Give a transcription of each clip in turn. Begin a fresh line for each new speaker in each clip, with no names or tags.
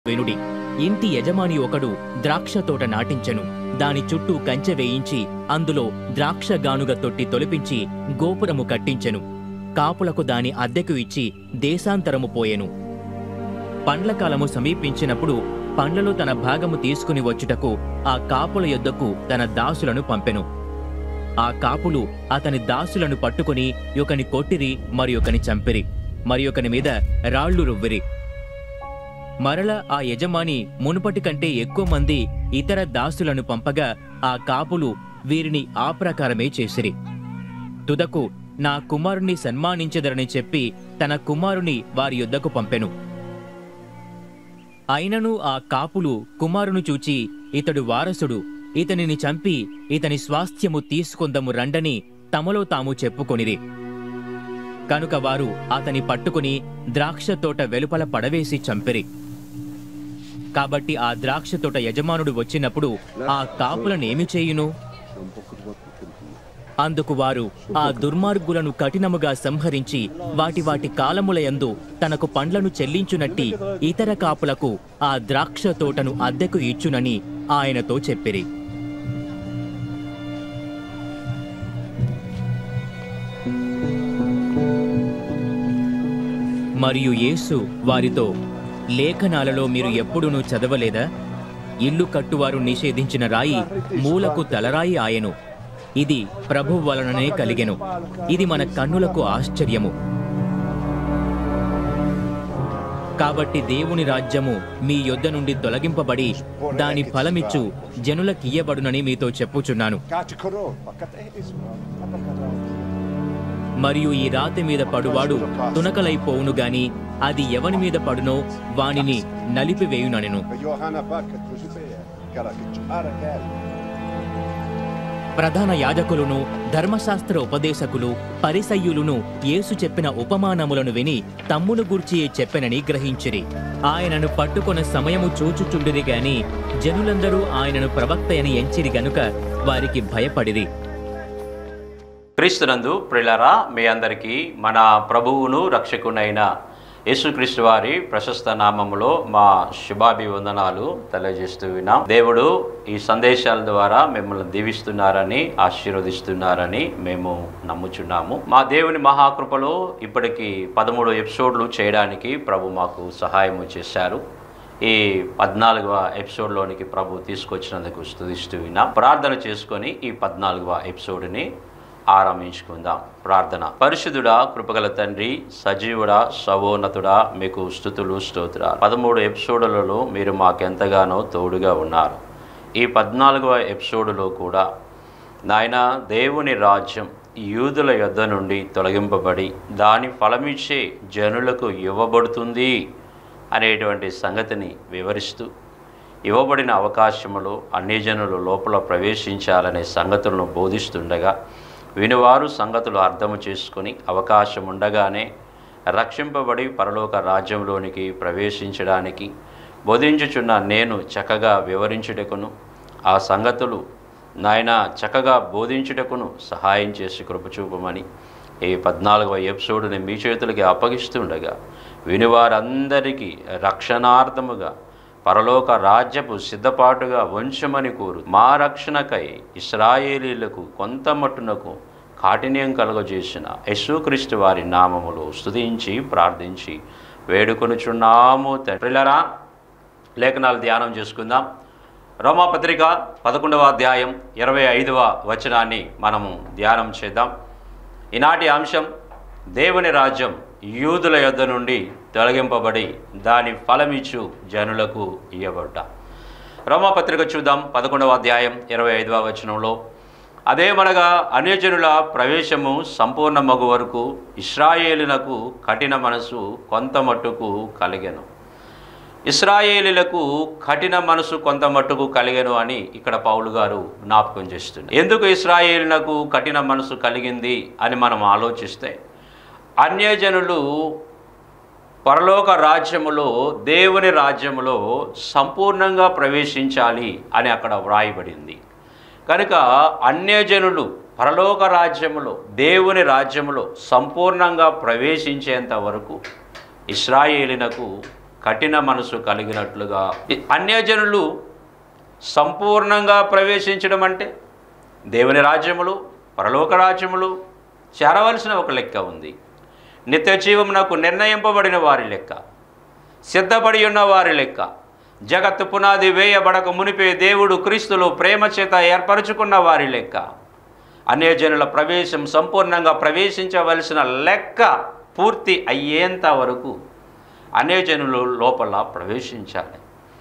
వెనుడి ఇంటి యజమాని ఒకడు ద్రాక్ష తోట నాటించెను దాని చుట్టూ కంచె వేయించి అందులో ద్రాక్ష గానుగ తొట్టి తొలిపించి గోపురము కట్టించెను కాపులకు దాని అద్దెకు ఇచ్చి దేశాంతరము పోయెను పండ్ల కాలము సమీపించినప్పుడు పండ్లలో తన భాగము తీసుకుని వచ్చుటకు ఆ కాపుల యొద్దకు తన దాసులను పంపెను ఆ కాపులు అతని దాసులను పట్టుకుని ఒకని కొట్టిరి మరి ఒకని చంపిరి మరి ఒకని మీద రాళ్లు రువ్విరి మరల ఆ యజమాని మునుపటి కంటే ఎక్కువ మంది ఇతర దాసులను పంపగా ఆ కాపులు వీరిని ఆ ప్రకారమే చేసిరి తుదకు నా కుమారుని సన్మానించెదరని చెప్పి తన కుమారుని వారి యొద్దకు పంపెను అయినను ఆ కాపులు కుమారును చూచి ఇతడు వారసుడు ఇతనిని చంపి ఇతని స్వాస్థ్యము తీసుకొందము రండని తమలో తాము చెప్పుకొనిరి కనుక వారు అతని పట్టుకుని ద్రాక్ష తోట వెలుపల పడవేసి చంపిరి కాబట్టి ఆ ద్రాక్ష తోట యజమానుడు వచ్చినప్పుడు ఆ కాపులనేమి చేయును అందుకు వారు ఆ దుర్మార్గులను కఠినముగా సంహరించి వాటి వాటి కాలములయందు తనకు పండ్లను చెల్లించునట్టి ఇతర కాపులకు ఆ ద్రాక్ష తోటను అద్దెకు ఇచ్చునని ఆయనతో చెప్పిరి మరియు యేసు వారితో లేఖనాలలో మీరు ఎప్పుడునూ చదవలేదా ఇల్లు కట్టువారు నిషేధించిన రాయి మూలకు తలరాయి ఆయను ఇది ప్రభు వలననే కలిగెను ఇది మన కన్నులకు ఆశ్చర్యము కాబట్టి దేవుని రాజ్యము మీ యొద్ద నుండి తొలగింపబడి దాని ఫలమిచ్చు జనులకియ్యబడునని మీతో చెప్పుచున్నాను
Katikoro, pakateis, apakata.
మరియు ఈ రాతి మీద పడువాడు తునకలైపోవును గాని అది ఎవని మీద పడునో వానిని నలిపివేయుననెను
Johanna Baka, Kuzubea, Karakachara Gal.
ప్రధాన యాజకులను ధర్మశాస్త్ర ఉపదేశకులు పరిసయ్యులును యేసు చెప్పిన ఉపమానములను విని తమ్మును గూర్చి చెప్పెనని గ్రహించిరి ఆయనను పట్టుకొన సమయము చూచుచుండిరి గాని జనులందరూ ఆయనను ప్రవక్తయని ఎంచిరి గనుక వారికి భయపడిరి
క్రీస్తునందు ప్రిలరా మీ అందరికీ మన ప్రభువును రక్షకునైన యేసుక్రీస్తు వారి ప్రశస్త నామములో మా శుభాభివందనాలు తెలియజేస్తూ విన్నాం దేవుడు ఈ సందేశాల ద్వారా మిమ్మల్ని దీవిస్తున్నారని ఆశీర్వదిస్తున్నారని మేము నమ్ముచున్నాము మా దేవుని మహాకృపలో ఇప్పటికి పదమూడు ఎపిసోడ్లు చేయడానికి ప్రభు మాకు సహాయము చేశారు ఈ పద్నాలుగవ ఎపిసోడ్లోనికి ప్రభు తీసుకొచ్చినందుకు స్తుతిస్తూ విన్నాం ప్రార్థన చేసుకొని ఈ పద్నాలుగవ ఎపిసోడ్ని ఆరంభించుకుందాం ప్రార్థన పరిశుద్ధుడా కృపగల తండ్రి సజీవుడా సవోన్నతుడా మీకు స్థుతులు స్తోత్రాలు పదమూడు ఎపిసోడులలో మీరు మాకెంతగానో తోడుగా ఉన్నారు ఈ పద్నాలుగవ ఎపిసోడులో కూడా నాయన దేవుని రాజ్యం యూదుల యొద్ద నుండి తొలగింపబడి దాని ఫలమిచ్చే జనులకు ఇవ్వబడుతుంది అనేటువంటి సంగతిని వివరిస్తూ ఇవ్వబడిన అవకాశములో అన్ని జనులు లోపల ప్రవేశించాలనే సంగతులను బోధిస్తుండగా వినివారు సంగతులు అర్థము చేసుకొని అవకాశం ఉండగానే రక్షింపబడి పరలోక రాజ్యంలోనికి ప్రవేశించడానికి బోధించుచున్న నేను చక్కగా వివరించుటకును ఆ సంగతులు నాయన చక్కగా బోధించుటకును సహాయం చేసి కృపచూపమని ఈ పద్నాలుగవ ఎపిసోడ్ని మీ చేతులకి అప్పగిస్తుండగా వినివారందరికీ రక్షణార్థముగా పరలోక రాజ్యపు సిద్ధపాటుగా వంచమని కోరు మా రక్షణకై ఇస్రాయేలీలకు కొంత మట్టునకు కాఠిన్యం కలుగజేసిన యేసుక్రీస్తు వారి నామములో స్తుతించి ప్రార్థించి వేడుకొనుచున్నాము తండ్రిలరా లేఖనాలు ధ్యానం చేసుకుందాం రోమాపత్రిక పదకొండవ అధ్యాయం ఇరవై ఐదవ వచనాన్ని మనము ధ్యానం చేద్దాం ఈనాటి అంశం దేవుని రాజ్యం యూదుల యొద్ద నుండి తొలగింపబడి దాని ఫలమిచ్చు జనులకు ఇయ్యబడ్డ రోమాపత్రిక చూద్దాం పదకొండవ అధ్యాయం ఇరవై ఐదవ వచనంలో అదేమనగా అన్యజనుల ప్రవేశము సంపూర్ణ మగు వరకు ఇస్రాయేలునకు కఠిన మనసు కొంత మట్టుకు కలిగెను ఇస్రాయేలీలకు కఠిన మనసు కొంత మట్టుకు కలిగెను అని ఇక్కడ పౌలు గారు జ్ఞాపకం చేస్తున్నారు ఎందుకు ఇస్రాయేలునకు కఠిన మనసు కలిగింది అని మనం ఆలోచిస్తే అన్యజనులు పరలోక రాజ్యములో దేవుని రాజ్యములో సంపూర్ణంగా ప్రవేశించాలి అని అక్కడ వ్రాయబడింది కనుక అన్యజనులు పరలోక రాజ్యములో దేవుని రాజ్యములో సంపూర్ణంగా ప్రవేశించేంత వరకు ఇస్రాయేలినకు కఠిన మనసు కలిగినట్లుగా అన్యజనులు సంపూర్ణంగా ప్రవేశించడం అంటే దేవుని రాజ్యములు పరలోక రాజ్యములు చేరవలసిన ఒక లెక్క ఉంది నిత్య జీవమునకు నిర్ణయింపబడిన వారి లెక్క సిద్ధపడి ఉన్న వారి లెక్క జగత్తు పునాది వేయబడక మునిపే దేవుడు క్రీస్తులు ప్రేమ చేత ఏర్పరచుకున్న వారి లెక్క అన్యజనుల ప్రవేశం సంపూర్ణంగా ప్రవేశించవలసిన లెక్క పూర్తి అయ్యేంత వరకు అన్యజనులు లోపల ప్రవేశించాలి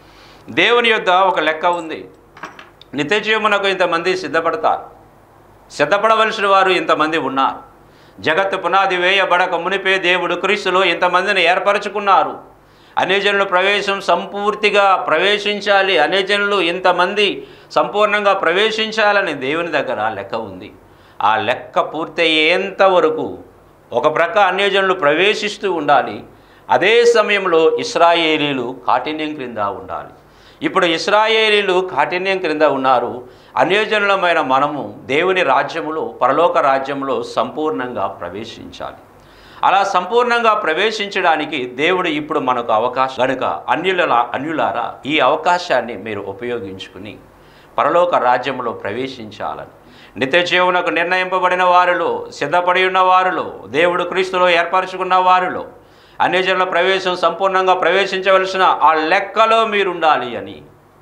దేవుని యొద్ద ఒక లెక్క ఉంది నిత్య జీవమునకు ఇంతమంది సిద్ధపడతారు సిద్ధపడవలసిన వారు ఇంతమంది ఉన్నారు జగత్తు పునాది వేయబడక మునిపే దేవుడు క్రీస్తులో ఇంతమందిని ఏర్పరచుకున్నారు అనేజనుల ప్రవేశం సంపూర్తిగా ప్రవేశించాలి అనేజనులు ఇంతమంది సంపూర్ణంగా ప్రవేశించాలని దేవుని దగ్గర లెక్క ఉంది ఆ లెక్క పూర్తయ్యేంత వరకు ఒక ప్రక్క అన్యజనులు ప్రవేశిస్తూ ఉండాలి అదే సమయంలో ఇస్రాయేలీలు కాఠిన్యం క్రింద ఉండాలి ఇప్పుడు ఇస్రాయేలీలు కాఠిన్యం క్రింద ఉన్నారు అన్యజనులమైన మనము దేవుని రాజ్యములో పరలోక రాజ్యంలో సంపూర్ణంగా ప్రవేశించాలి అలా సంపూర్ణంగా ప్రవేశించడానికి దేవుడు ఇప్పుడు మనకు అవకాశం కనుక అన్యుల అన్యులారా ఈ అవకాశాన్ని మీరు ఉపయోగించుకుని పరలోక రాజ్యంలో ప్రవేశించాలని నిత్య జీవనకు నిర్ణయింపబడిన వారిలో సిద్ధపడి ఉన్న వారిలో దేవుడు క్రీస్తులో ఏర్పరచుకున్న వారిలో అన్యజనుల ప్రవేశం సంపూర్ణంగా ప్రవేశించవలసిన ఆ లెక్కలో మీరుండాలి అని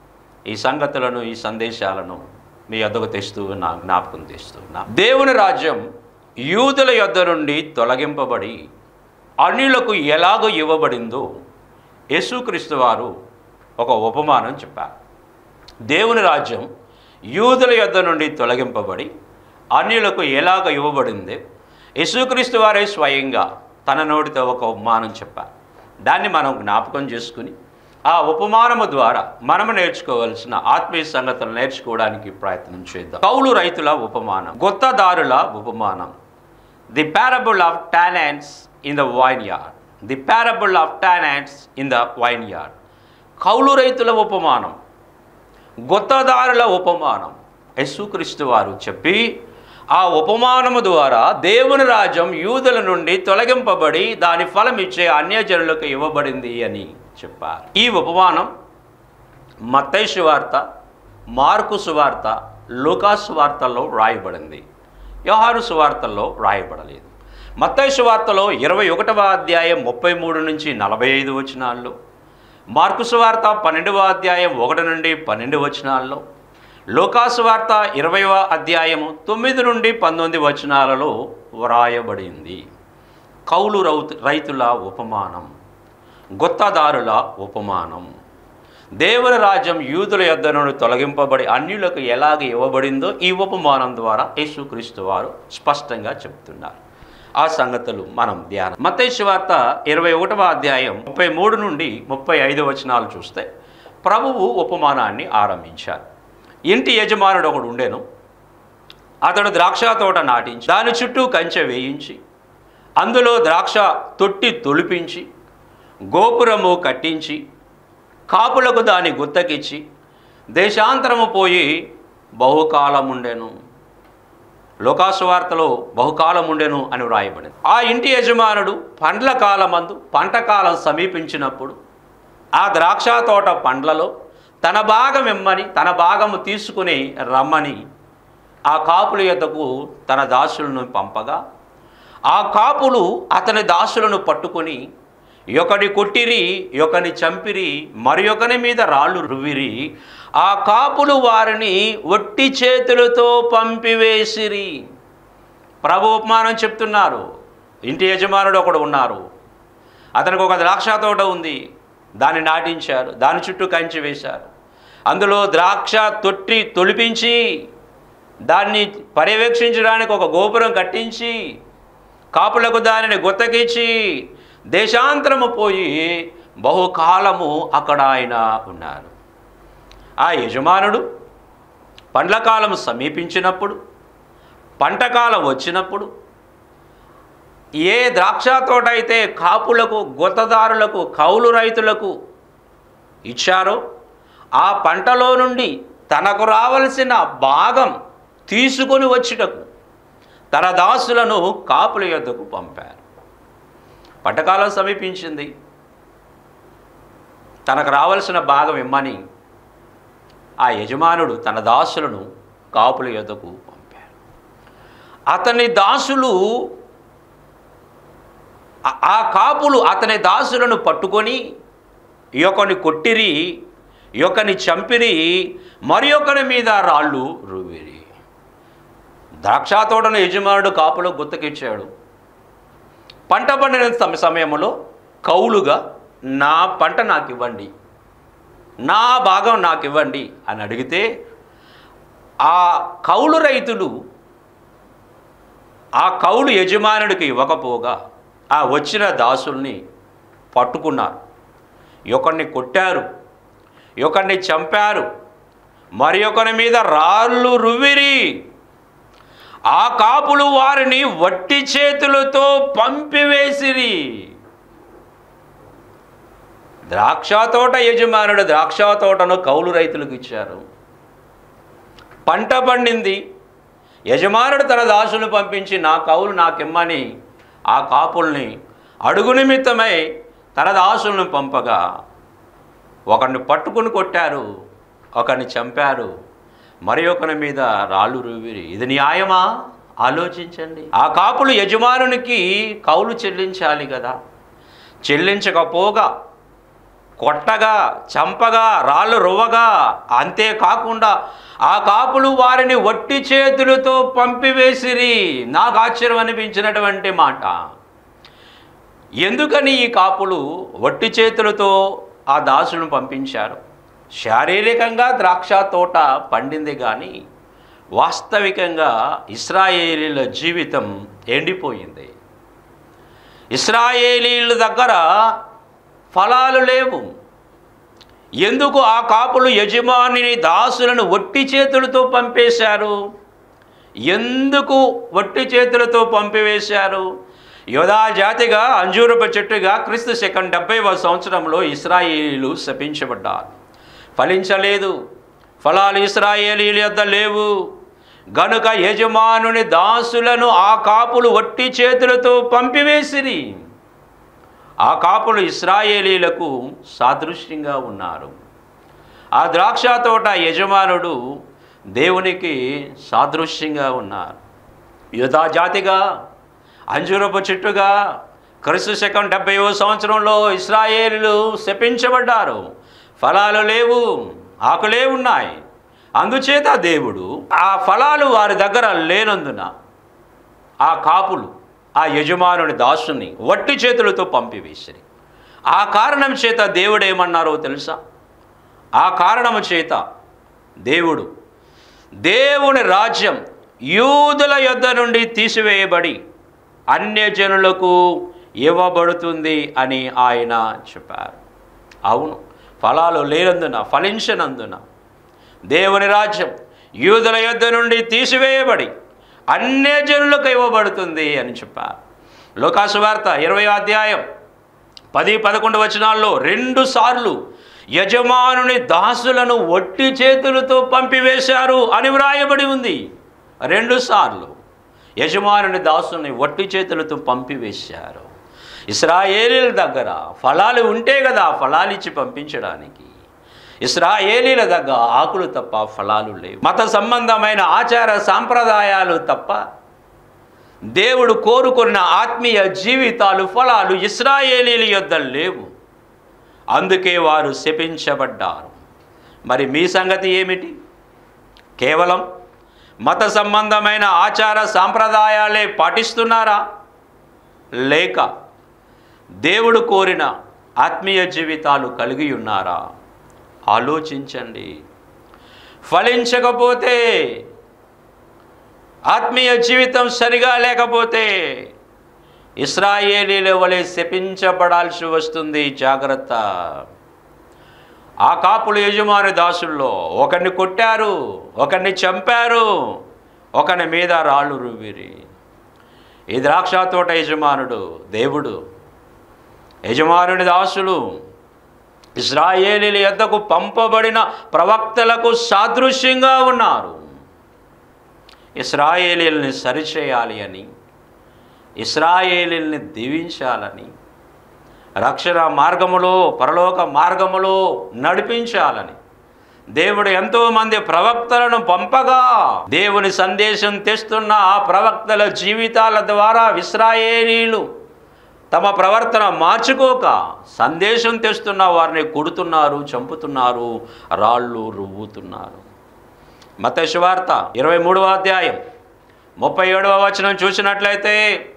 ఈ సంగతులను ఈ సందేశాలను మీ వద్దకు తెస్తూ నా జ్ఞాపకం తెస్తూ ఉన్నా దేవుని రాజ్యం యూదుల యొద్ద నుండి తొలగింపబడి అన్యులకు ఎలాగో ఇవ్వబడిందో యేసుక్రీస్తు వారు ఒక ఉపమానం చెప్పారు దేవుని రాజ్యం యూదుల యొద్ద నుండి తొలగింపబడి అన్యులకు ఎలాగ ఇవ్వబడింది యేసుక్రీస్తు వారే స్వయంగా తన నోటితో ఒక ఉపమానం చెప్పారు దాన్ని మనం జ్ఞాపకం చేసుకుని ఆ ఉపమానము ద్వారా మనము నేర్చుకోవాల్సిన ఆత్మీయ సంగతులు నేర్చుకోవడానికి ప్రయత్నం చేద్దాం కౌలు రైతుల ఉపమానం గొత్తదారుల ఉపమానం the parable of talents in the vineyard the parable of talents in the vineyard కౌలు రైతుల ఉపమానం గొత్తదారుల ఉపమానం యేసుక్రీస్తు వారు చెప్పి ఆ ఉపమానము ద్వారా దేవుని రాజ్యం యూదుల నుండి తొలగింపబడి దాని ఫలం ఇచ్చే అన్యజనులకు ఇవ్వబడింది అని చెప్పారు ఈ ఉపమానం మత్తయి సువార్త మార్కు సువార్త లూకా సువార్తల్లో వ్రాయబడింది యోహాను సువార్తల్లో వ్రాయబడలేదు మత్తయి సువార్తలో ఇరవై ఒకటవ అధ్యాయం ముప్పై మూడు నుంచి నలభై ఐదు వచనాల్లో మార్కు సువార్త పన్నెండవ అధ్యాయం ఒకటి నుండి పన్నెండు వచనాల్లో లోకాసు వార్త ఇరవైవ అధ్యాయము తొమ్మిది నుండి పంతొమ్మిది వచనాలలో వ్రాయబడింది కౌలు రౌతు రైతుల ఉపమానం గొత్తదారుల ఉపమానం దేవుని రాజ్యం యూదుల యొద్ద నుండి తొలగింపబడి అన్యులకు ఎలాగ ఇవ్వబడిందో ఈ ఉపమానం ద్వారా యేసుక్రీస్తు వారు స్పష్టంగా చెప్తున్నారు ఆ సంగతులు మనం ధ్యానం మత్తయి వార్త ఇరవై ఒకటవ అధ్యాయం ముప్పై మూడు నుండి ముప్పై ఐదు వచనాలు చూస్తే ప్రభువు ఉపమానాన్ని ఆరంభించారు ఇంటి యజమానుడు ఒకడు ఉండేను అతడు ద్రాక్ష తోట నాటించి దాని చుట్టూ కంచె వేయించి అందులో ద్రాక్ష తొట్టి తొలిపించి గోపురము కట్టించి కాపులకు దాని గుత్తకిచ్చి దేశాంతరము పోయి బహుకాలం ఉండెను లోకాసువార్తలో బహుకాలం ఉండెను అని వ్రాయబడింది ఆ ఇంటి యజమానుడు పండ్ల కాలమందు పంట కాలం సమీపించినప్పుడు ఆ ద్రాక్ష తోట పండ్లలో తన భాగం ఇమ్మని తన భాగము తీసుకుని రమ్మని ఆ కాపుల యొద్దకు తన దాసులను పంపగా ఆ కాపులు అతని దాసులను పట్టుకొని ఒకడి కొట్టిరి ఒకని చంపిరి మరి ఒకని మీద రాళ్ళు రువిరి ఆ కాపులు వారిని ఒట్టి చేతులతో పంపివేసిరి ప్రభు ఉపమానం చెప్తున్నారు ఇంటి యజమానుడు ఒకడు ఉన్నారు అతనికి ఒక ద్రాక్ష తోట ఉంది దాన్ని నాటించారు దాని చుట్టూ కంచి వేశారు అందులో ద్రాక్ష తొట్టి తొలిపించి దాన్ని పర్యవేక్షించడానికి ఒక గోపురం కట్టించి కాపులకు దానిని గుత్తకిచ్చి దేశాంతరము పోయి బహుకాలము అక్కడ ఆయన ఉన్నారు ఆ యజమానుడు పండ్ల కాలం సమీపించినప్పుడు పంటకాలం వచ్చినప్పుడు ఏ ద్రాక్ష తోట అయితే కాపులకు గొత్తదారులకు కౌలు రైతులకు ఇచ్చారో ఆ పంటలో నుండి తనకు రావలసిన భాగం తీసుకొని వచ్చుటకు తన దాసులను కాపుల యొద్దకు పంపారు పంటకాలం సమీపించింది తనకు రావాల్సిన భాగం ఇమ్మని ఆ యజమానుడు తన దాసులను కాపుల యొద్దకు పంపాడు అతని దాసులు ఆ- ఆ కాపులు అతని దాసులను పట్టుకొని ఈ యొక్కని కొట్టిరి ఈ యొక్కని చంపిరి మరి ఒకరి మీద రాళ్ళు రువిరి ద్రాక్ష తోటను యజమానుడు కాపులో గుత్తకిచ్చాడు పంట పండిన సమ- సమయంలో కౌలుగా నా పంట నాకు ఇవ్వండి నా భాగం నాకు ఇవ్వండి అని అడిగితే ఆ కౌలు రైతులు ఆ కౌలు యజమానుడికి ఇవ్వకపోగా ఆ వచ్చిన దాసుల్ని పట్టుకున్నారు ఒకరిని కొట్టారు ఒకరిని చంపారు మరి ఒకరి మీద రాళ్ళు రువిరి ఆ కాపులు వారిని వట్టి చేతులతో పంపివేసిరి ద్రాక్ష తోట యజమానుడు ద్రాక్ష తోటను కౌలు రైతులకు ఇచ్చారు పంట పండింది యజమానుడు తన దాసులు పంపించి నా కౌలు నాకిమ్మని ఆ కాపుల్ని అడుగు నిమిత్తమై తన దాసులను పంపగా ఒకరిని పట్టుకుని కొట్టారు ఒకరిని చంపారు మరి ఒకరి మీద రాళ్ళు రువిరి ఇది న్యాయమా ఆలోచించండి ఆ కాపులు యజమానునికి కౌలు చెల్లించాలి కదా చెల్లించకపోగా కొట్టగా చంపగా రాళ్ళు రువ్వగా అంతేకాకుండా ఆ కాపులు వారిని వట్టి చేతులతో పంపివేసిరి నాకు ఆశ్చర్యం అనిపించినటువంటి మాట ఎందుకని ఈ కాపులు వట్టి చేతులతో ఆ దాసులను పంపించారు శారీరకంగా ద్రాక్ష తోట పండింది కానీ వాస్తవికంగా ఇస్రాయేలీల జీవితం ఎండిపోయింది ఇస్రాయేలీల దగ్గర ఫలాలు లేవు ఎందుకు ఆ కాపులు యజమానిని దాసులను వట్టి చేతులతో పంపేశారు ఎందుకు వట్టి చేతులతో పంపివేశారు యోధా జాతిగా అంజూరపు చెట్టుగా క్రీస్తు శకం డెబ్బైవ సంవత్సరంలో ఇస్రాయేలీలు శపించబడ్డారు ఫలించలేదు ఫలాలు ఇస్రాయేలీల యొద్ద లేవు గనుక యజమానుని దాసులను ఆ కాపులు వట్టి చేతులతో పంపివేసిరి ఆ కాపులు ఇస్రాయేలీలకు సాదృశ్యంగా ఉన్నారు ఆ ద్రాక్ష తోట యజమానుడు దేవునికి సాదృశ్యంగా ఉన్నారు యుధా జాతిగా అంజురపు చెట్టుగా క్రిస్తు శకం డెబ్బైవ సంవత్సరంలో ఇస్రాయేలీలు శపించబడ్డారు ఫలాలు లేవు ఆకులే ఉన్నాయి అందుచేత దేవుడు ఆ ఫలాలు వారి దగ్గర లేనందున ఆ కాపులు ఆ యజమానుని దాసుని వట్టి చేతులతో పంపివేసిరి ఆ కారణం చేత దేవుడు ఏమన్నారో తెలుసా ఆ కారణము చేత దేవుడు దేవుని రాజ్యం యూదుల యొద్ద నుండి తీసివేయబడి అన్యజనులకు ఇవ్వబడుతుంది అని ఆయన చెప్పారు అవును ఫలాలు లేనందున ఫలించనందున దేవుని రాజ్యం యూదుల యొద్ద నుండి తీసివేయబడి అన్యజనులకు ఇవ్వబడుతుంది అని చెప్పారు లోకాసు వార్త ఇరవై అధ్యాయం పది పదకొండు వచనాల్లో రెండు సార్లు యజమానుని దాసులను ఒట్టి చేతులతో పంపివేశారు అని వ్రాయబడి ఉంది రెండు సార్లు యజమానుని దాసుని ఒట్టి చేతులతో పంపివేశారు ఇస్రాయేలీల దగ్గర ఫలాలు ఉంటే కదా ఫలాలు ఇచ్చి పంపించడానికి ఇస్రాయేలీల దగ్గర ఆకులు తప్ప ఫలాలు లేవు మత సంబంధమైన ఆచార సాంప్రదాయాలు తప్ప దేవుడు కోరుకున్న ఆత్మీయ జీవితాలు ఫలాలు ఇస్రాయేలీల యొద్ద లేవు అందుకే వారు శపించబడ్డారు మరి మీ సంగతి ఏమిటి కేవలం మత సంబంధమైన ఆచార సాంప్రదాయాలే పాటిస్తున్నారా లేక దేవుడు కోరిన ఆత్మీయ జీవితాలు కలిగి ఉన్నారా ఆలోచించండి ఫలించకపోతే ఆత్మీయ జీవితం సరిగా లేకపోతే ఇస్రాయేలీల వలె శపించబడాల్సి వస్తుంది జాగ్రత్త ఆ కాపులు యజమాని దాసుల్లో ఒకరిని కొట్టారు ఒకరిని చంపారు ఒకరి మీద రాళ్ళు రువ్విరి ఈ ద్రాక్ష తోట యజమానుడు దేవుడు యజమానుని దాసులు ఇస్రాయేలీల యొద్దకు పంపబడిన ప్రవక్తలకు సాదృశ్యంగా ఉన్నారు ఇస్రాయేలీల్ని సరిచేయాలి అని ఇస్రాయేలీల్ని దీవించాలని రక్షణ మార్గములో పరలోక మార్గములో నడిపించాలని దేవుడు ఎంతోమంది ప్రవక్తలను పంపగా దేవుని సందేశం తెస్తున్న ఆ ప్రవక్తల జీవితాల ద్వారా విశ్రాయేలీలు తమ ప్రవర్తన మార్చుకోక సందేశం తెస్తున్న వారిని కొడుతున్నారు చంపుతున్నారు రాళ్ళు రువ్వుతున్నారు మత శువార్త ఇరవై మూడవ అధ్యాయం ముప్పై ఏడవ వచనం చూసినట్లయితే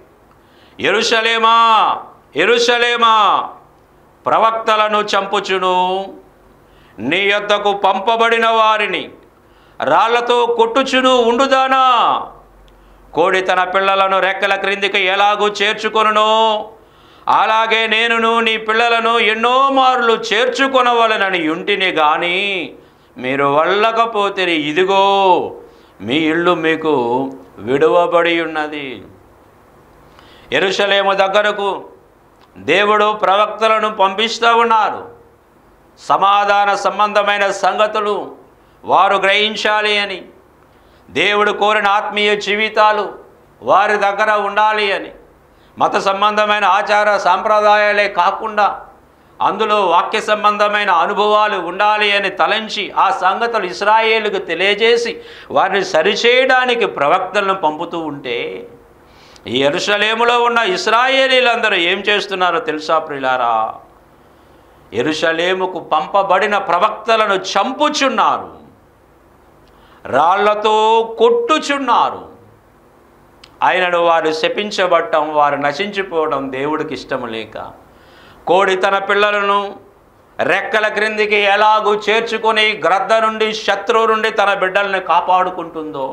ఎరుషలేమా ఎరుషలేమా ప్రవక్తలను చంపుచును నీ యొద్దకు పంపబడిన వారిని రాళ్లతో కొట్టుచును ఉండుదానా కోడి తన పిల్లలను రెక్కల క్రిందికి ఎలాగూ చేర్చుకొనునో అలాగే నేనును నీ పిల్లలను ఎన్నో మార్లు చేర్చుకొనవలనని యుంటిని గాని మీరు వల్లకపోతే ఇదిగో మీ ఇల్లు మీకు విడువబడి ఉన్నది ఎరుషలేము దగ్గరకు దేవుడు ప్రవక్తలను పంపిస్తూ ఉన్నారు సమాధాన సంబంధమైన సంగతులు వారు గ్రహించాలి అని దేవుడు కోరిన ఆత్మీయ జీవితాలు వారి దగ్గర ఉండాలి అని మత సంబంధమైన ఆచార సాంప్రదాయాలే కాకుండా అందులో వాక్య సంబంధమైన అనుభవాలు ఉండాలి అని తలంచి ఆ సంగతులు ఇస్రాయేలుకు తెలియజేసి వారిని సరిచేయడానికి ప్రవక్తలను పంపుతూ ఉంటే ఈ ఎరుషలేములో ఉన్న ఇస్రాయేలీలందరూ ఏం చేస్తున్నారో తెలుసా ప్రిలారా ఎరుషలేముకు పంపబడిన ప్రవక్తలను చంపుచున్నారు రాళ్లతో కొట్టుచున్నారు ఆయనను వారు శపించబడటం వారు నశించిపోవడం దేవుడికి ఇష్టం లేక కోడి తన పిల్లలను రెక్కల క్రిందికి ఎలాగూ చేర్చుకొని గ్రద్ద నుండి శత్రువు నుండి తన బిడ్డల్ని కాపాడుకుంటుందో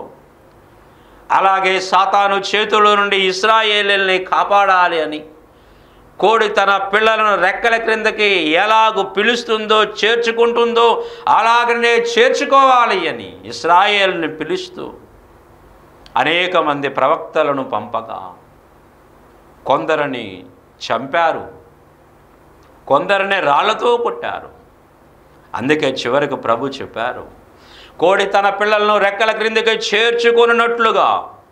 అలాగే సాతాను చేతుల నుండి ఇస్రాయేలీల్ని కాపాడాలి అని కోడి తన పిల్లలను రెక్కల క్రిందకి ఎలాగూ పిలుస్తుందో చేర్చుకుంటుందో అలాగనే చేర్చుకోవాలి అని ఇస్రాయేల్ని పిలుస్తూ అనేక మంది ప్రవక్తలను పంపగా కొందరిని చంపారు కొందరిని రాళ్లతో కొట్టారు అందుకే చివరికి ప్రభు చెప్పారు కోడి తన పిల్లలను రెక్కల క్రిందికి చేర్చుకొనున్నట్లుగా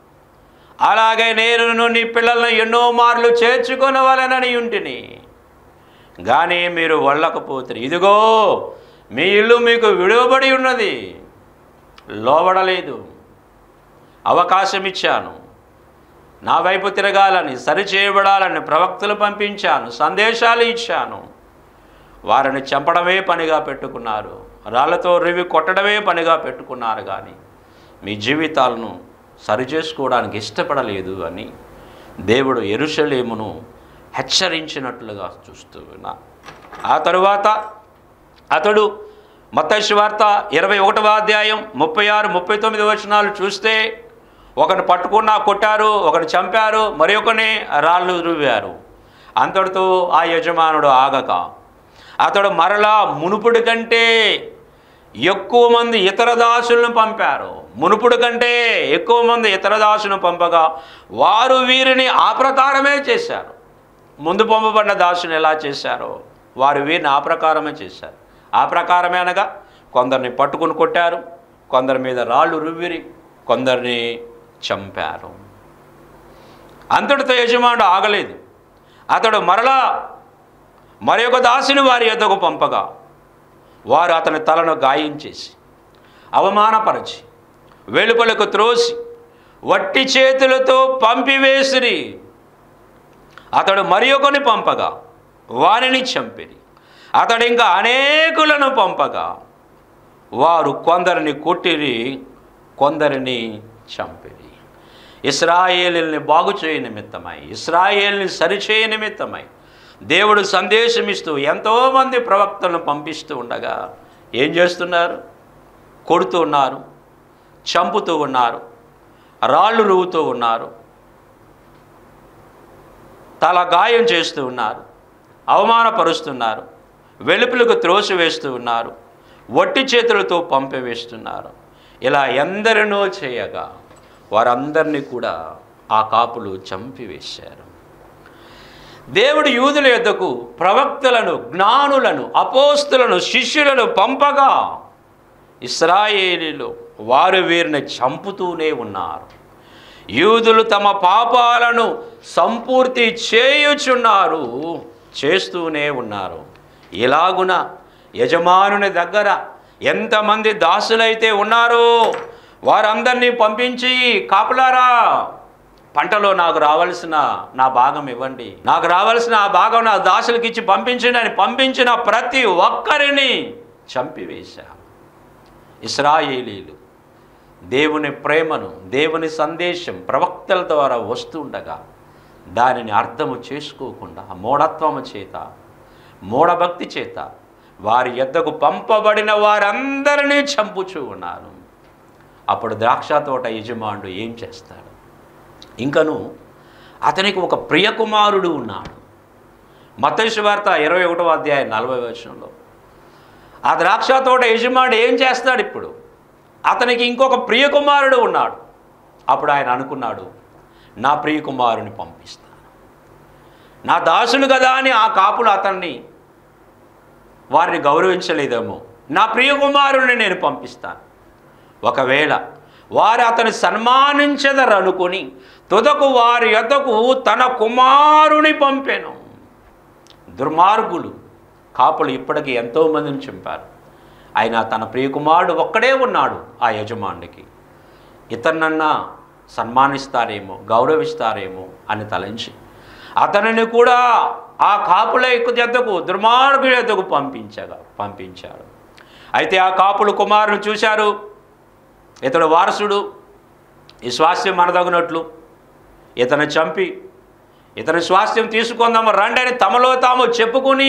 అలాగే నేను నీ పిల్లలను ఎన్నో మార్లు చేర్చుకొనవలనని ఉంటిని కానీ మీరు వళ్ళకపోతే ఇదిగో మీ ఇల్లు మీకు విడువబడి ఉన్నది లోబడలేదు అవకాశం ఇచ్చాను నా వైపు తిరగాలని సరిచేయబడాలని ప్రవక్తలు పంపించాను సందేశాలు ఇచ్చాను వారిని చంపడమే పనిగా పెట్టుకున్నారు రాళ్లతో రివి కొట్టడమే పనిగా పెట్టుకున్నారు కానీ మీ జీవితాలను సరిచేసుకోవడానికి ఇష్టపడలేదు అని దేవుడు ఎరుషలేమును హెచ్చరించినట్లుగా చూస్తూ ఉన్నా ఆ తరువాత అతడు మత్తశివార్త ఇరవై ఒకటవ అధ్యాయం ముప్పై ఆరు ముప్పై తొమ్మిది వచనాలు చూస్తే ఒకని పట్టుకున్నా కొట్టారు ఒకని చంపారు మరి ఒకని రాళ్ళు రువ్వారు అంతటితో ఆ యజమానుడు ఆగక అతడు మరలా మునుపుడి కంటే ఎక్కువ మంది ఇతర దాసులను పంపారు మునుపుడు కంటే ఎక్కువ మంది ఇతర దాసులను పంపగా వారు వీరిని ఆ ప్రకారమే చేశారు ముందు పంపబడిన దాసుని ఎలా చేశారో వారు వీరిని ఆ ప్రకారమే చేశారు ఆ ప్రకారమే అనగా కొందరిని పట్టుకుని కొట్టారు కొందరి మీద రాళ్ళు రువ్విరి కొందరిని చంపారు అంతటితో యజమానుడు ఆగలేదు అతడు మరలా మరి ఒక దాసుని వారి యొద్దకు పంపగా వారు అతని తలను గాయం చేసి అవమానపరచి వెలుపలకు త్రోసి వట్టి చేతులతో పంపివేసిరి అతడు మరి ఒకని పంపగా వారిని చంపిరి అతడు ఇంకా అనేకులను పంపగా వారు కొందరిని కొట్టిరి కొందరిని చంపిరి ఇస్రాయేలుని బాగు చేయ నిమిత్తమై ఇస్రాయేల్ని సరిచేయ నిమిత్తమై దేవుడు సందేశం ఇస్తూ ఎంతోమంది ప్రవక్తలను పంపిస్తూ ఉండగా ఏం చేస్తున్నారు కొడుతూ ఉన్నారు చంపుతూ ఉన్నారు రాళ్ళు రువ్వుతూ ఉన్నారు తల గాయం చేస్తూ ఉన్నారు అవమానపరుస్తున్నారు వెలుపులకు త్రోసి వేస్తూ ఉన్నారు వట్టి చేతులతో పంపివేస్తున్నారు ఇలా ఎందరినో చేయగా వారందరినీ కూడా ఆ కాపులు చంపివేశారు దేవుడు యూదుల యొద్దకు ప్రవక్తలను జ్ఞానులను అపోస్తులను శిష్యులను పంపగా ఇస్రాయేలీలు వారు వీరిని చంపుతూనే ఉన్నారు యూదులు తమ పాపాలను సంపూర్తి చేయుచున్నారు చేస్తూనే ఉన్నారు ఇలాగున యజమానుని దగ్గర ఎంతమంది దాసులైతే ఉన్నారో వారందరినీ పంపించి కాపులారా పంటలో నాకు రావాల్సిన నా భాగం ఇవ్వండి నాకు రావాల్సిన ఆ భాగం నా దాసులకు ఇచ్చి పంపించండి అని పంపించిన ప్రతి ఒక్కరిని చంపివేశా ఇస్రాయేలీలు దేవుని ప్రేమను దేవుని సందేశం ప్రవక్తల ద్వారా వస్తుండగా దానిని అర్థము చేసుకోకుండా మూఢత్వము చేత మూఢభక్తి చేత వారి యొద్దకు పంపబడిన వారందరినీ చంపుచూ ఉన్నారు అప్పుడు ద్రాక్ష తోట యజమానుడు ఏం చేస్తాడు ఇంకను అతనికి ఒక ప్రియకుమారుడు ఉన్నాడు మతేశ్వ వార్త ఇరవై ఒకటో అధ్యాయం నలభై వచనంలో ఆ ద్రాక్ష తోట యజమానుడు ఏం చేస్తాడు ఇప్పుడు అతనికి ఇంకొక ప్రియకుమారుడు ఉన్నాడు అప్పుడు ఆయన అనుకున్నాడు నా ప్రియకుమారుని పంపిస్తాను నా దాసులు కదా అని ఆ కాపులు అతన్ని వారిని గౌరవించలేదేమో నా ప్రియకుమారుని నేను పంపిస్తాను ఒకవేళ వారు అతని సన్మానించదరు అనుకుని తుదకు వారి యొద్దకు తన కుమారుని పంపాను దుర్మార్గులు కాపులు ఇప్పటికీ ఎంతోమందిని చంపారు ఆయన తన ప్రియకుమారుడు ఒక్కడే ఉన్నాడు ఆ యజమానుడికి ఇతన్నన్నా సన్మానిస్తారేమో గౌరవిస్తారేమో అని తలంచి అతనిని కూడా ఆ కాపుల యొద్దకు దుర్మార్గుల యొద్దకు పంపించగా పంపించాడు అయితే ఆ కాపులు కుమారుని చూశారు ఇతడు వారసుడు ఈ స్వాస్థ్యం మనదగినట్లు ఇతను చంపి ఇతని స్వాస్థ్యం తీసుకుందాము రండి అని తమలో తాము చెప్పుకుని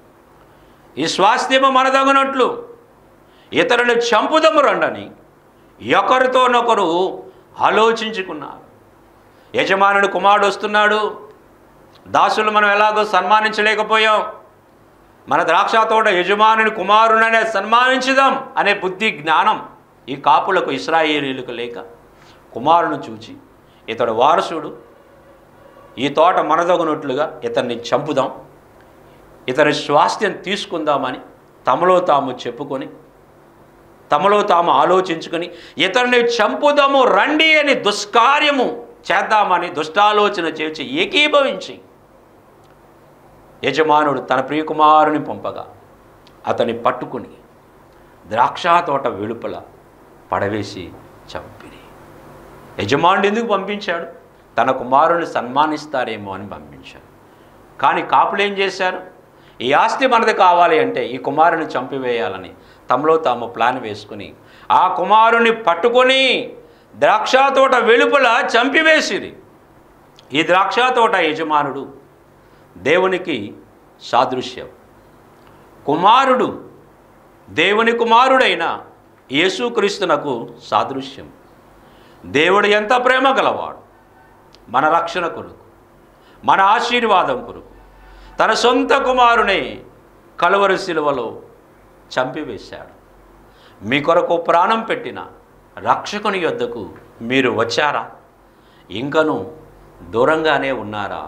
ఈ స్వాస్థ్యము మనదగినట్లు ఇతరుని చంపుదము రండని ఒకరితోనొకరు ఆలోచించుకున్నారు యజమానుడు కుమారుడు వస్తున్నాడు దాసులు మనం ఎలాగో సన్మానించలేకపోయాం మన ద్రాక్ష తోట యజమానుని కుమారుననే సన్మానించుదాం అనే బుద్ధి జ్ఞానం ఈ కాపులకు ఇస్రాయేలీలకు లేక కుమారుని చూచి ఇతడు వారసుడు ఈ తోట మనదగునట్లుగా ఇతన్ని చంపుదాం ఇతని స్వాస్థ్యం తీసుకుందామని తమలో తాము చెప్పుకొని తమలో తాము ఆలోచించుకొని ఇతరుని చంపుదాము రండి అని దుష్కార్యము చేద్దామని దుష్టాలోచన చేసి ఏకీభవించి యజమానుడు తన ప్రియకుమారుని పంపగా అతని పట్టుకుని ద్రాక్ష తోట వెలుపల పడవేసి చంపిరి యజమానుడు ఎందుకు పంపించాడు తన కుమారుని సన్మానిస్తారేమో అని పంపించాడు కానీ కాపులు ఏం చేశారు ఈ ఆస్తి మనది కావాలి అంటే ఈ కుమారుని చంపివేయాలని తమలో తాము ప్లాన్ వేసుకుని ఆ కుమారుని పట్టుకొని ద్రాక్ష తోట వెలుపల చంపివేసిరి ఈ ద్రాక్ష తోట యజమానుడు దేవునికి సాదృశ్యం కుమారుడు దేవుని కుమారుడైన యేసుక్రీస్తునకు సాదృశ్యం దేవుడు ఎంత ప్రేమ గలవాడు మన రక్షణ కొరకు మన ఆశీర్వాదం కొరకు తన సొంత కుమారుని కలువరి శిలువలో చంపివేశాడు మీ కొరకు ప్రాణం పెట్టిన రక్షకుని యొద్దకు మీరు వచ్చారా ఇంకను దూరంగానే ఉన్నారా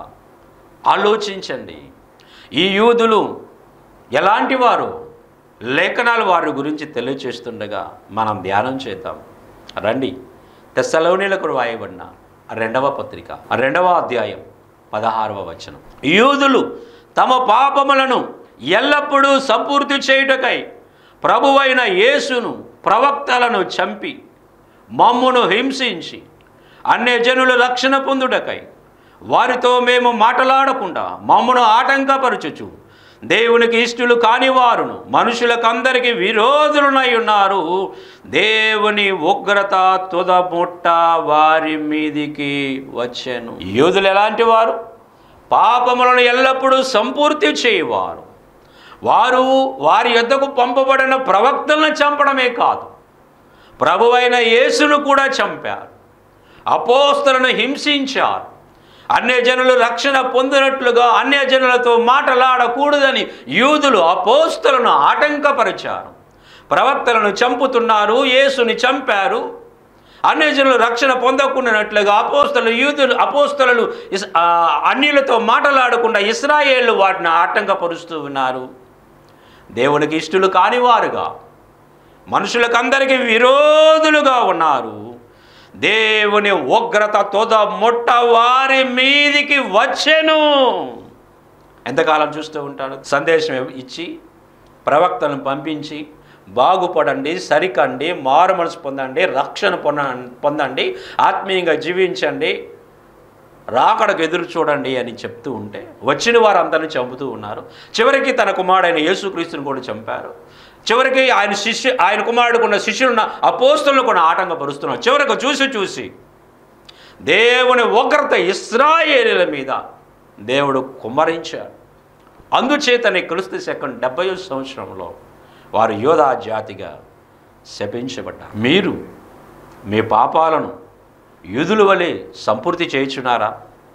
ఆలోచించండి ఈ యూదులు ఎలాంటి వారు లేఖనాలు వారి గురించి తెలియచేస్తుండగా మనం ధ్యానం చేద్దాం రండి తెస్సలోనిలకు రాయబడిన రెండవ పత్రిక రెండవ అధ్యాయం పదహారవ వచనం యూదులు తమ పాపములను ఎల్లప్పుడూ సంపూర్తి చేయుటకై ప్రభువైన యేసును ప్రవక్తలను చంపి మమ్మును హింసించి అన్య జనులు రక్షణ పొందుటకై వారితో మేము మాటలాడకుండా మమ్మను ఆటంకపరచుచు దేవునికి ఇష్టలు కాని వారును మనుషులకందరికి విరోధులనై ఉన్నారు దేవుని ఉగ్రత తుదముట్ట వారి మీదికి వచ్చాను యూదులు ఎలాంటి వారు పాపములను ఎల్లప్పుడూ సంపూర్తి చేయవారు వారు వారి యొద్దకు పంపబడిన ప్రవక్తలను చంపడమే కాదు ప్రభువైన యేసును కూడా చంపారు అపోస్తలను హింసించారు అన్యజనులు రక్షణ పొందినట్లుగా అన్యజనులతో మాటలాడకూడదని యూదులు అపోస్తలను ఆటంకపరిచారు ప్రవక్తలను చంపుతున్నారు యేసుని చంపారు అన్యజనులు రక్షణ పొందకుండానట్లుగా అపోస్తలు యూదులు అపోస్తలు ఇస్- ఆ, అన్యులతో మాటలాడకుండా ఇస్రాయేళ్లు వాటిని ఆటంకపరుస్తూ ఉన్నారు దేవునికి ఇష్టలు కానివారుగా మనుషులకందరికీ విరోధులుగా ఉన్నారు దేవుని ఉగ్రత తొద ముట్ట వారి మీదికి వచ్చెను ఎంతకాలం చూస్తూ ఉంటాడు సందేశం ఇచ్చి ప్రవక్తలను పంపించి బాగుపడండి సరికండి మారు మనసు పొందండి రక్షణ పొంద పొందండి ఆత్మీయంగా జీవించండి రాకడకు ఎదురు చూడండి అని చెప్తూ ఉంటే వచ్చిన వారందరినీ చంపుతూ ఉన్నారు చివరికి తన కుమారుడైన యేసుక్రీస్తుని కూడా చంపారు చివరికి ఆయన శిష్యు ఆయన కుమారుడుకున్న శిష్యులున్న అపోస్తులను కూడా ఆటంకపరుస్తున్నారు చివరికి చూసి చూసి దేవుని ఉగ్రత ఇస్రాయేలీల మీద దేవుడు కుమ్మరించాడు అందుచేతనే క్రీస్తు శకం డెబ్బై సంవత్సరంలో వారు యోధా జాతిగా శపించబడ్డారు మీరు మీ పాపాలను యూదుల వలె సంపూర్తి చేయుచున్నారా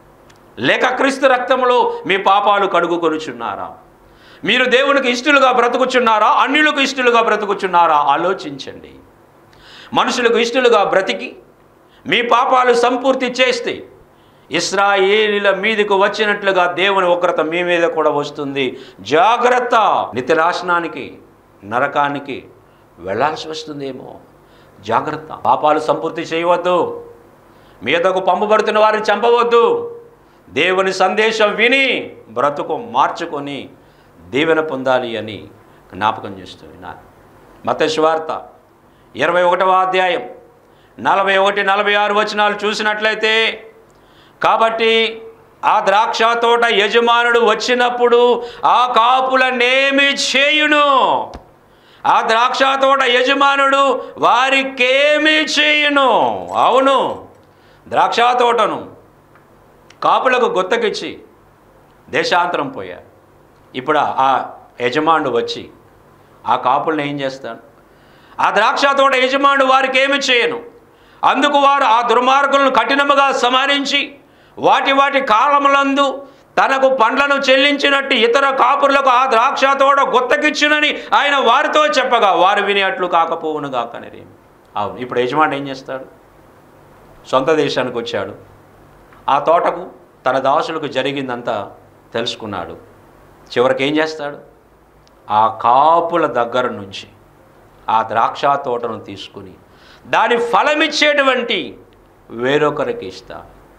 లేక క్రీస్తు రక్తములో మీ పాపాలు కడుగుకొనుచున్నారా మీరు దేవునికి ఇష్టలుగా బ్రతుకుచున్నారా అన్యులకు ఇష్టలుగా బ్రతుకుచున్నారా ఆలోచించండి మనుషులకు ఇష్టలుగా బ్రతికి మీ పాపాలు సంపూర్తి చేస్తే ఇస్రాయేలీల మీదకు వచ్చినట్లుగా దేవుని ఉగ్రత మీ మీద కూడా వస్తుంది జాగ్రత్త నిత్యనాశనానికి నరకానికి వెళ్ళాల్సి వస్తుందేమో జాగ్రత్త పాపాలు సంపూర్తి చేయవద్దు మీదకు పంపబడుతున్న వారిని చంపవద్దు దేవుని సందేశం విని బ్రతుకు మార్చుకొని దీవెన పొందాలి అని జ్ఞాపకం చేస్తూ విన్నారు మత శువార్త ఇరవై ఒకటవ అధ్యాయం నలభై ఒకటి నలభై ఆరు వచనాలు చూసినట్లయితే కాబట్టి ఆ ద్రాక్ష తోట యజమానుడు వచ్చినప్పుడు ఆ కాపులనేమి చేయును ఆ ద్రాక్ష తోట యజమానుడు వారికేమి చేయును అవును ద్రాక్ష తోటను కాపులకు గుత్తకిచ్చి దేశాంతరం పోయారు ఇప్పుడు ఆ యజమానుడు వచ్చి ఆ కాపుల్ని ఏం చేస్తాడు ఆ ద్రాక్ష తోట యజమానుడు వారికి ఏమి చేయను అందుకు వారు ఆ దుర్మార్గులను కఠినముగా సమారించి వాటి వాటి కాలములందు తనకు పండ్లను చెల్లించినట్టు ఇతర కాపురులకు ఆ ద్రాక్ష తోట గుత్తకిచ్చునని ఆయన వారితో చెప్పగా వారు వినేట్లు కాకపోవును కాకనేది అవును ఇప్పుడు యజమాని ఏం చేస్తాడు సొంత దేశానికి వచ్చాడు ఆ తోటకు తన దాసులకు జరిగిందంతా తెలుసుకున్నాడు చివరికి ఏం చేస్తాడు ఆ కాపుల దగ్గర నుంచి ఆ ద్రాక్ష తోటను తీసుకుని దాని ఫలమిచ్చేటువంటి వేరొకరికి ఇస్తా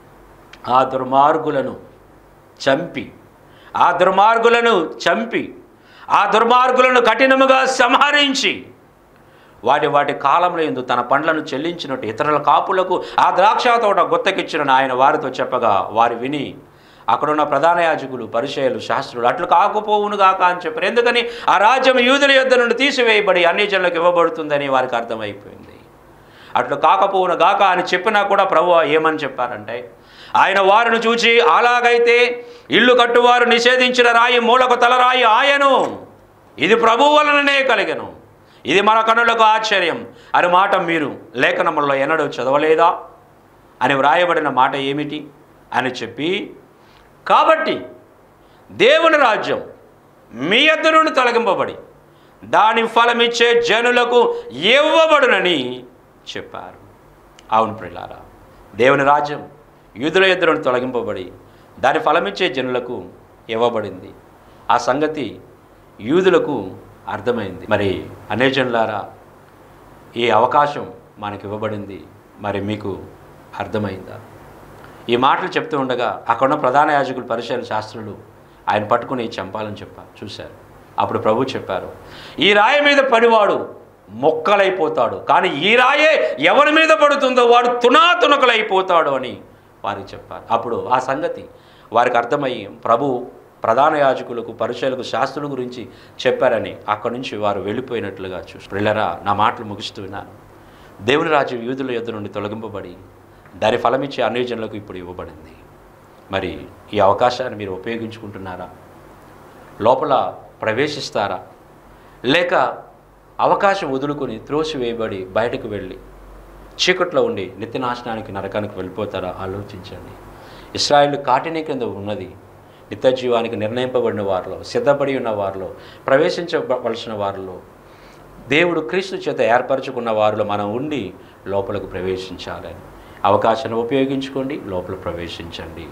ఆ దుర్మార్గులను చంపి ఆ దుర్మార్గులను చంపి ఆ దుర్మార్గులను కఠినముగా సంహరించి వాటి వాటి కాలంలో ఎందు తన పండ్లను చెల్లించినట్టు ఇతరుల కాపులకు ఆ ద్రాక్ష తోట గుత్తకిచ్చిన ఆయన వారితో చెప్పగా వారు విని అక్కడున్న ప్రధాన యాజకులు పరిచయాలు శాస్త్రులు అట్లు కాకపోవును గాక అని చెప్పారు ఎందుకని ఆ రాజ్యం యూదుల యొద్ద నుండి తీసివేయబడి అన్ని జనులకు ఇవ్వబడుతుందని వారికి అర్థమైపోయింది అట్లు కాకపోవును గాక అని చెప్పినా కూడా ప్రభు ఏమని చెప్పారంటే ఆయన వారిని చూచి అలాగైతే ఇల్లు కట్టువారు నిషేధించిన రాయి మూలకు తలరాయి ఆయను ఇది ప్రభు వలననే కలిగను ఇది మన కనులకు ఆశ్చర్యం అని మాట మీరు లేఖనములలో ఎన్నడూ చదవలేదా అని వ్రాయబడిన మాట ఏమిటి అని చెప్పి కాబట్టి దేవుని రాజ్యం మీ యొద్ద నుండి తొలగింపబడి దాని ఫలమిచ్చే జనులకు ఇవ్వబడునని చెప్పారు అవును ప్రిలారా దేవుని రాజ్యం యూదుల యొద్ద నుండి తొలగింపబడి దాని ఫలమిచ్చే జనులకు ఇవ్వబడింది ఆ సంగతి యూదులకు అర్థమైంది మరి అనేజనులారా ఈ అవకాశం మనకి ఇవ్వబడింది మరి మీకు అర్థమైందా ఈ మాటలు చెప్తూ ఉండగా అక్కడున్న ప్రధాన యాజకులు పరిచయాల శాస్త్రులు ఆయన పట్టుకుని చంపాలని చెప్పారు చూశారు అప్పుడు ప్రభు చెప్పారు ఈ రాయి మీద పడివాడు మొక్కలైపోతాడు కానీ ఈ రాయే ఎవరి మీద పడుతుందో వాడు తునాతునకలైపోతాడు అని వారికి చెప్పారు అప్పుడు ఆ సంగతి వారికి అర్థమయ్యి ప్రభు ప్రధాన యాజకులకు పరిచయాలకు శాస్త్రుల గురించి చెప్పారని అక్కడి నుంచి వారు వెళ్ళిపోయినట్లుగా చూసి పిల్లరా నా మాటలు ముగిస్తూ విన్నాను దేవుని రాజ్యం యూదుల యొద్ద నుండి తొలగింపబడి దాని ఫలమిచ్చే అన్యజనులకు ఇప్పుడు ఇవ్వబడింది మరి ఈ అవకాశాన్ని మీరు ఉపయోగించుకుంటున్నారా లోపల ప్రవేశిస్తారా లేక అవకాశం వదులుకొని త్రోసివేయబడి బయటకు వెళ్ళి చీకట్లో ఉండి నిత్యనాశనానికి నరకానికి వెళ్ళిపోతారా ఆలోచించండి ఇస్రాయిల్ కాటిని కింద ఉన్నది నిత్య జీవానికి నిర్ణయింపబడిన వారిలో సిద్ధపడి ఉన్న వారిలో ప్రవేశించవలసిన వారిలో దేవుడు క్రీస్తు చేత ఏర్పరచుకున్న వారిలో మనం ఉండి లోపలకు ప్రవేశించాలని అవకాశాన్ని ఉపయోగించుకోండి లోపల ప్రవేశించండి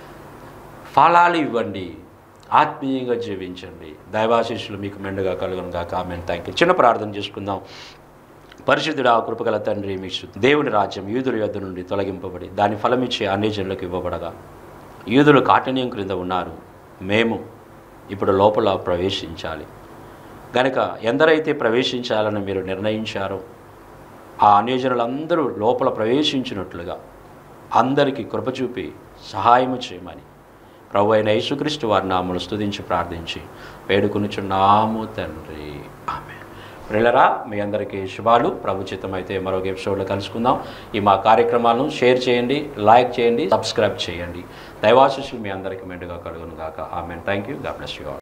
ఫలాలు ఇవ్వండి ఆత్మీయంగా జీవించండి దైవాశీస్సులు మీకు మెండుగా కలుగును గాక ఆమెను థ్యాంక్ యూ చిన్న ప్రార్థన చేసుకుందాం పరిశుద్ధుడు ఆ కృపగల తండ్రి మీ దేవుని రాజ్యం యూదుల యొద్ద నుండి తొలగింపబడి దాని ఫలమిచ్చే అన్ని జనులకు ఇవ్వబడగా యూదులు కాఠిన్యం క్రింద ఉన్నారు మేము ఇప్పుడు లోపల ప్రవేశించాలి గనక ఎందరైతే ప్రవేశించాలని మీరు నిర్ణయించారో ఆ అన్యజనులందరూ లోపల ప్రవేశించినట్లుగా అందరికీ కృప చూపి సహాయము చేయమని ప్రభు అయిన యేసుక్రీస్తు వారి నామను స్తుతించి ప్రార్థించి వేడుకొనుచున్నాము తండ్రి ఆమె ప్రిల్లరా మీ అందరికీ శుభాలు ప్రభుచితం అయితే మరొక ఎపిసోడ్లో కలుసుకుందాం ఈ మా కార్యక్రమాలను షేర్ చేయండి లైక్ చేయండి సబ్స్క్రైబ్ చేయండి దైవాశిష్యులు మీ అందరికీ మెండుగా కలుగును గాక ఆమె thank you God bless you all